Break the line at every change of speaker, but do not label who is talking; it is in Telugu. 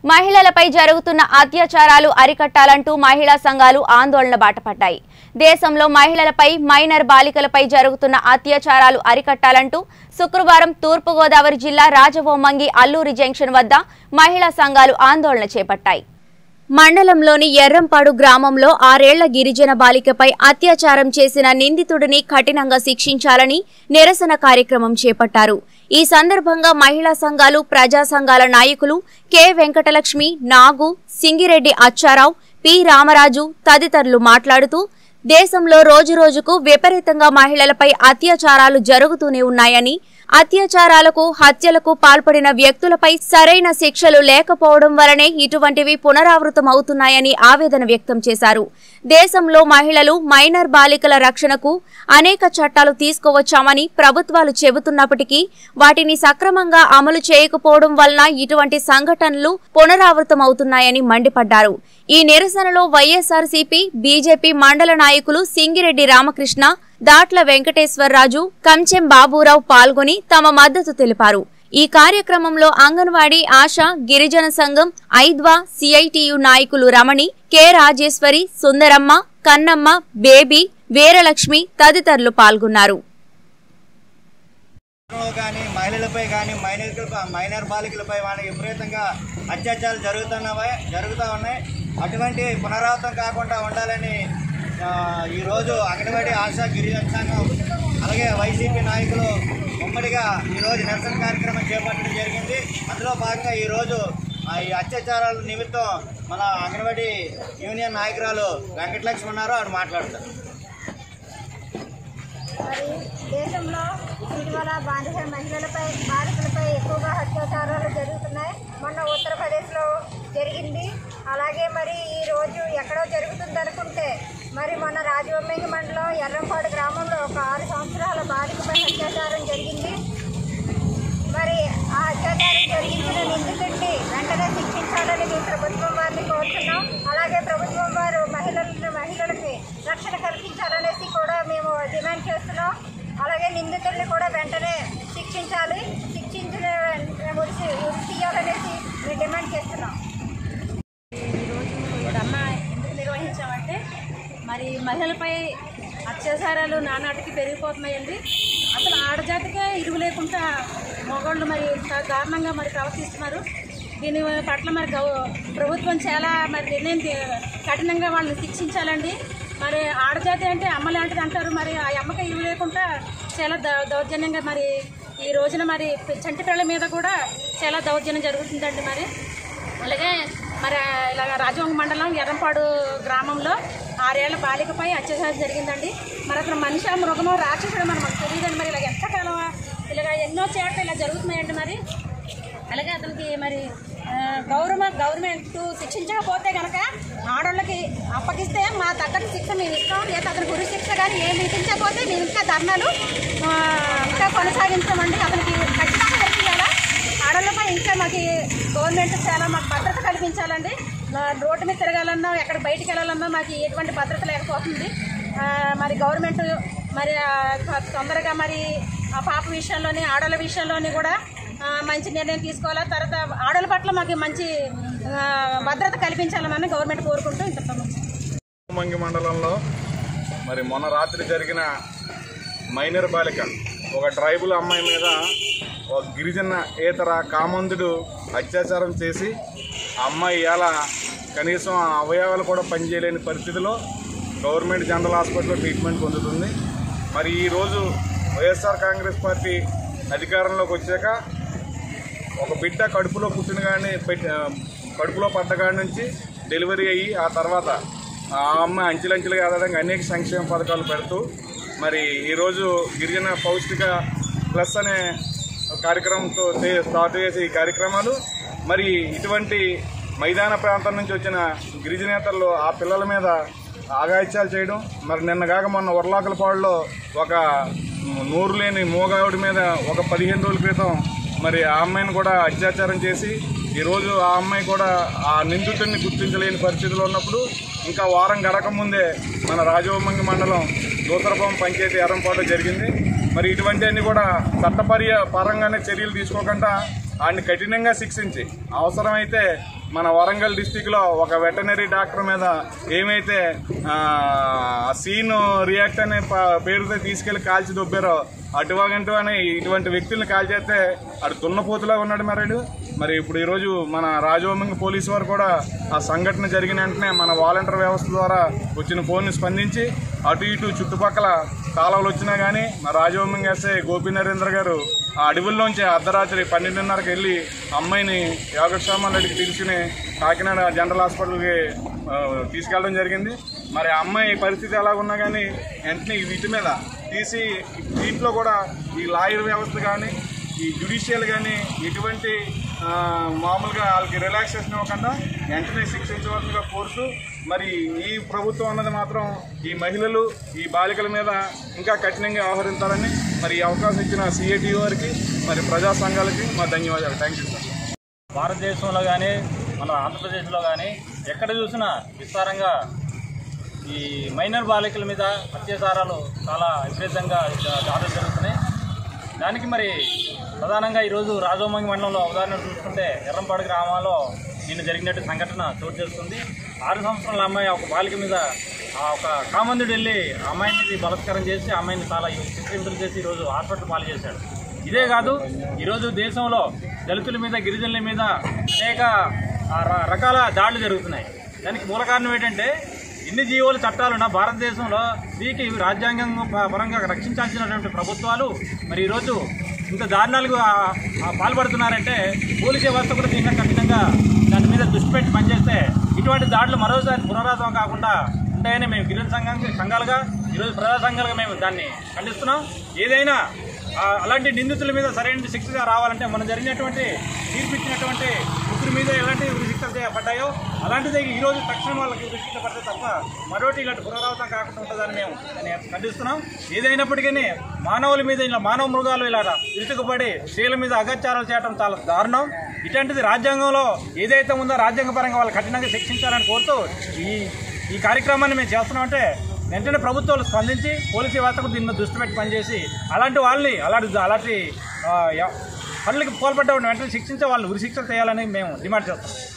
మహిళలపై జరుగుతున్న అత్యాచారాలు అరికట్టాలంటూ మహిళా సంఘాలు ఆందోళన బాటపట్టాయి దేశంలో మహిళలపై మైనర్ బాలికలపై జరుగుతున్న అత్యాచారాలు అరికట్టాలంటూ శుక్రవారం తూర్పుగోదావరి జిల్లా రాజవోమంగి అల్లూరి జంక్షన్ వద్ద మహిళా సంఘాలు ఆందోళన చేపట్టాయి మండలంలోని ఎర్రంపాడు గ్రామంలో ఆరేళ్ల గిరిజన బాలికపై అత్యాచారం చేసిన నిందితుడిని కఠినంగా శిక్షించాలని నిరసన కార్యక్రమం చేపట్టారు ఈ సందర్భంగా మహిళా సంఘాలు ప్రజా సంఘాల నాయకులు కె వెంకటలక్ష్మి నాగు సింగిరెడ్డి అచ్చారావు పి రామరాజు తదితరులు మాట్లాడుతూ దేశంలో రోజురోజుకు విపరీతంగా మహిళలపై అత్యాచారాలు జరుగుతూనే ఉన్నాయని అత్యాచారాలకు హత్యలకు పాల్పడిన వ్యక్తులపై సరైన శిక్షలు లేకపోవడం వలనే ఇటువంటివి పునరావృతమవుతున్నాయని ఆవేదన వ్యక్తం చేశారు దేశంలో మహిళలు మైనర్ బాలికల రక్షణకు అనేక చట్టాలు తీసుకువచ్చామని ప్రభుత్వాలు చెబుతున్నప్పటికీ వాటిని సక్రమంగా అమలు చేయకపోవడం వలన ఇటువంటి సంఘటనలు పునరావృతమవుతున్నాయని మండిపడ్డారు ఈ నిరసనలో వైఎస్ఆర్సీపీ బీజేపీ మండల నాయకులు సింగిరెడ్డి రామకృష్ణ దాట్ల వెంకటేశ్వరరాజు కంచెం బాబురావు పాల్గొని తమ మద్దతు తెలిపారు ఈ కార్యక్రమంలో అంగన్వాడీ ఆశ గిరిజన సంఘం ఐద్వా సిఐటియు నాయకులు రమణి కె రాజేశ్వరి సుందరమ్మ కన్నమ్మ బేబీ వీరలక్ష్మి తదితరులు పాల్గొన్నారు
లో కానీ మహిళలపై కానీ మైనర్ మైనర్ బాలికలపై వాళ్ళ విపరీతంగా అత్యాచారాలు జరుగుతున్నవే జరుగుతూ ఉన్నాయి అటువంటి పునరావృతం కాకుండా ఉండాలని ఆ, ఈరోజు అంగన్వాడీ ఆశా గిరిజన సంఘం అలాగే వైసీపీ నాయకులు ఉమ్మడిగా ఈరోజు నిరసన కార్యక్రమం చేపట్టడం జరిగింది అందులో భాగంగా ఈరోజు ఆ, ఈ అత్యాచారాల నిమిత్తం మన అంగన్వాడీ యూనియన్ నాయకురాలు వెంకటలక్ష్మి ఉన్నారు ఆవిడ మాట్లాడతారు
మరి దేశంలో ఇటీవల బాలిక మహిళలపై బాలికలపై ఎక్కువగా అత్యాచారాలు జరుగుతున్నాయి మొన్న ఉత్తరప్రదేశ్లో జరిగింది అలాగే మరి ఈ రోజు ఎక్కడో జరుగుతుంది అనుకుంటే మరి మొన్న రాజవొమ్మింగి మండలం ఎర్రంపాడు గ్రామంలో ఒక ఆరు సంవత్సరాల బాలికపై అత్యాచారం జరిగింది మరి ఆ అత్యాచారం జరిగించిన నిందితుడిని వెంటనే శిక్షించాలని మేము ప్రభుత్వం వారిని కోరుతున్నాం అలాగే ప్రభుత్వం వారు మహిళలను మహిళలకి రక్షణ కల్పించాలనేసి కూడా మేము డిమాండ్ చేస్తున్నాం అలాగే నిందితుడిని కూడా వెంటనే శిక్షించాలి శిక్షించిన ఉరిసి ఉరి తీయాలనేసి మేము డిమాండ్ చేస్తున్నాం
ఈరోజు దమ్మ ఎందుకు నిర్వహించామంటే మరి మహిళలపై అత్యాచారాలు నానాటికి పెరిగిపోతున్నాయండి అసలు ఆడజాతికే ఇరువు లేకుండా మగవాళ్ళు మరి ఇంత దారుణంగా మరి ప్రవర్తిస్తున్నారు దీని పట్ల మరి గౌ- ప్రభుత్వం చాలా మరి నిర్ణయం తీ- కఠినంగా వాళ్ళని శిక్షించాలండి మరి ఆడజాతి అంటే అమ్మ లాంటిది అంటారు మరి ఆ అమ్మకి ఇరువు లేకుండా చాలా దౌ దౌర్జన్యంగా మరి ఈ రోజున మరి చంటి పిల్లల మీద కూడా చాలా దౌర్జన్యం జరుగుతుందండి మరి అలాగే మరి ఇలాగ రాజవంగ మండలం ఎర్రంపాడు గ్రామంలో ఆరేళ్ల బాలికపై అత్యాచారం జరిగిందండి మరి అతను మనిషి మృగమో రాక్షసుడు మరి మనకు తెలియదండి మరి ఇలాగ ఎంతకాలం ఇలాగ ఎన్నో చోట్ల ఇలా జరుగుతున్నాయండి మరి అలాగే అతనికి మరి ఆ, గౌరవ గవర్నమెంట్ శిక్షించకపోతే కనుక ఆడవాళ్ళకి అప్పగిస్తే మా తగ్గట్టు శిక్ష మేము ఇస్తాం లేదా అతనికి గురి శిక్ష కానీ ఏమి విధించకపోతే మేము ఇంకా ధర్నాలు ఆ, ఇంకా కొనసాగించామండి అతనికి ఖచ్చితంగా వెళ్తారా ఆడవాళ్ళపై ఇంకా మాకు గవర్నమెంట్ చాలా మాకు భద్రత కల్పించాలండి ఆ, రోడ్డు మీద తిరగాలన్నా ఎక్కడ బయటికి వెళ్ళాలన్నా మాకు ఎటువంటి భద్రత లేకపోతుంది ఆ, మరి గవర్నమెంట్ మరి ఆ, తొందరగా మరి ఆ పాప విషయంలోని ఆడవాళ్ళ విషయంలోని కూడా ఆ, మంచి నిర్ణయం తీసుకోవాలా తర్వాత ఆడవాళ్ళ పట్ల మాకు మంచి ఆ, భద్రత కల్పించాలని గవర్నమెంట్ కోరుకుంటూ ఇంత
మంగి మండలంలో మరి మొన్న రాత్రి జరిగిన మైనర్ బాలిక ఒక ట్రైబల్ అమ్మాయి మీద ఒక గిరిజన ఏతర కామందుడు అత్యాచారం చేసి ఆ అమ్మాయి ఇలా కనీసం ఆ అవయవాలు కూడా పనిచేయలేని పరిస్థితిలో గవర్నమెంట్ జనరల్ హాస్పిటల్లో ట్రీట్మెంట్ పొందుతుంది మరి ఈరోజు వైఎస్ఆర్ కాంగ్రెస్ పార్టీ అధికారంలోకి వచ్చాక ఒక బిడ్డ కడుపులో పుట్టిన కానీ పెట్టి కడుపులో పడ్డ కాడి నుంచి డెలివరీ అయ్యి ఆ తర్వాత ఆ అమ్మాయి అంచెలంచెలుగా ఎదగడానికి అనేక సంక్షేమ పథకాలు పెడుతూ మరి ఈరోజు గిరిజన పౌష్టిక ప్లస్ అనే కార్యక్రమంతో చే- స్టార్ట్ చేసే ఈ కార్యక్రమాలు మరి ఇటువంటి మైదాన ప్రాంతం నుంచి వచ్చిన గిరిజనేతలు ఆ పిల్లల మీద ఆగాయిత్యాలు చేయడం మరి నిన్నగాక మొన్న ఉర్లాకలపాడులో ఒక నోరు లేని మూగావిడి మీద ఒక పదిహేను రోజుల క్రితం మరి ఆ అమ్మాయిని కూడా అత్యాచారం చేసి ఈరోజు ఆ అమ్మాయి కూడా ఆ నిందితుడిని గుర్తించలేని పరిస్థితిలో ఉన్నప్పుడు ఇంకా వారం గడక ముందే మన రాజవమంగి మండలం దూసరపం పంచాయతీ ఎర్రంపాటు జరిగింది మరి ఇటువంటివన్నీ కూడా చట్టపర్య పరంగానే చర్యలు తీసుకోకుండా వాడిని కఠినంగా శిక్షించి అవసరమైతే మన వరంగల్ డిస్టిక్లో ఒక వెటనరీ డాక్టర్ మీద ఏమైతే ఆ, సీన్ రియాక్ట్ అనే ప- పేరుతో తీసుకెళ్లి కాల్చి దొబ్బారో అటువగంటూ అని ఇటువంటి వ్యక్తుల్ని కాల్ చేస్తే అటు దున్నపోతులా ఉన్నాడు మరి మరి ఇప్పుడు ఈరోజు మన రాజవోమంగి పోలీసు వారు కూడా ఆ సంఘటన జరిగిన వెంటనే మన వాలంటీర్ వ్యవస్థ ద్వారా వచ్చిన ఫోన్ని స్పందించి అటు ఇటు చుట్టుపక్కల కాలువలు వచ్చినా కానీ మా రాజవోమంగి ఎస్ఐ గోపి నరేంద్ర గారు ఆ అడవుల్లోంచి అర్ధరాత్రి పన్నెండున్నరకు వెళ్ళి అమ్మాయిని యోగక్షేమాల రెడ్డికి తీసుకుని కాకినాడ జనరల్ హాస్పిటల్కి ఆ, తీసుకెళ్ళడం జరిగింది మరి ఆ అమ్మాయి పరిస్థితి ఎలా ఉన్నా కానీ వెంటనే ఈ వీటి మీద తీసి దీంట్లో కూడా ఈ లాయర్ వ్యవస్థ కానీ ఈ జ్యుడిషియల్ కానీ ఎటువంటి ఆ, మామూలుగా వాళ్ళకి రిలాక్సేషన్ ఇవ్వకుండా వెంటనే శిక్షించవలసిందిగా కోరుతూ మరి ఈ ప్రభుత్వం అన్నది మాత్రం ఈ మహిళలు ఈ బాలికల మీద ఇంకా కఠినంగా వ్యవహరించాలని మరి ఈ అవకాశం ఇచ్చిన సిఐటి వారికి మరి ప్రజా సంఘాలకి మా ధన్యవాదాలు థ్యాంక్ యూ సార్
భారతదేశంలో కానీ మన ఆంధ్రప్రదేశ్లో కానీ ఎక్కడ చూసినా విస్తారంగా ఈ మైనర్ బాలికల మీద అత్యాచారాలు చాలా విపరీతంగా జా- దాడులు జరుగుతున్నాయి దానికి మరి ప్రధానంగా ఈరోజు రాజోమంగి మండలంలో ఉదాహరణ చూసుకుంటే ఎర్రంపాడు గ్రామంలో నిన్న జరిగినట్టు సంఘటన చోటు చేస్తుంది ఆరు సంవత్సరాల అమ్మాయి ఒక బాలిక మీద ఆ ఒక కామందుడు వెళ్ళి ఆ అమ్మాయి మీద బలత్కారం చేసి ఆ అమ్మాయిని చాలా చిత్రహింసలు చేసి ఈరోజు హాస్పిటల్ పాలు చేశాడు ఇదే కాదు ఈరోజు దేశంలో దళితుల మీద గిరిజనుల మీద అనేక ఆ, ర- రకాల దాడులు జరుగుతున్నాయి దానికి మూల కారణం ఏంటంటే ఎన్ని జీవోలు చట్టాలున్నా భారతదేశంలో స్త్రీకి రాజ్యాంగం ప- పరంగా రక్షించాల్సినటువంటి ప్రభుత్వాలు మరి ఈరోజు ఇంత దారుణాలకు ఆ- ఆ పాల్పడుతున్నారంటే పోలీసు వ్యవస్థ కూడా దీన్ని కఠినంగా దాని మీద దృష్టి పెట్టి పనిచేస్తే ఇటువంటి దాడులు మరోసారి పునరావృతం కాకుండా ఉంటాయని మేము గిరిజన సంఘానికి సంఘాలుగా ఈరోజు ప్రజా సంఘాలుగా మేము దాన్ని ఖండిస్తున్నాం ఏదైనా ఆ, అలాంటి నిందితుల మీద సరైన శిక్ష రావాలంటే మనం జరిగినటువంటి తీర్పు ఇచ్చినటువంటి ముగ్గురి మీద ఎలాంటి ఉరి శిక్షలు చేయబడ్డాయో అలాంటిదే ఈ రోజు తక్షణం వాళ్ళకి ఉరి శిక్ష పడితే తప్ప మరోటి ఇలాంటి పునరావృతం కాకుండా ఉంటుందని మేము దాన్ని ఖండిస్తున్నాం ఏదైనప్పటికీ మానవుల మీద ఇలా మానవ మృగాలు ఇలా ఇరుచుకుపడి స్త్రీల మీద అగత్యారాలు చేయడం చాలా దారుణం ఇటువంటిది రాజ్యాంగంలో ఏదైతే ఉందో రాజ్యాంగపరంగా వాళ్ళు కఠినంగా శిక్షించాలని కోరుతూ ఈ ఈ కార్యక్రమాన్ని మేము చేస్తున్నామంటే వెంటనే ప్రభుత్వాలు స్పందించి పోలీసు వ్యవస్థ కూడా దీని మీద దృష్టి పెట్టి పనిచేసి అలాంటి వాళ్ళని అలాంటి అలాంటి ఆ, యా- పనులకి పాల్పడ్డ వెంటనే శిక్షించే వాళ్ళని ఉరి శిక్షలు చేయాలని మేము డిమాండ్ చేస్తాం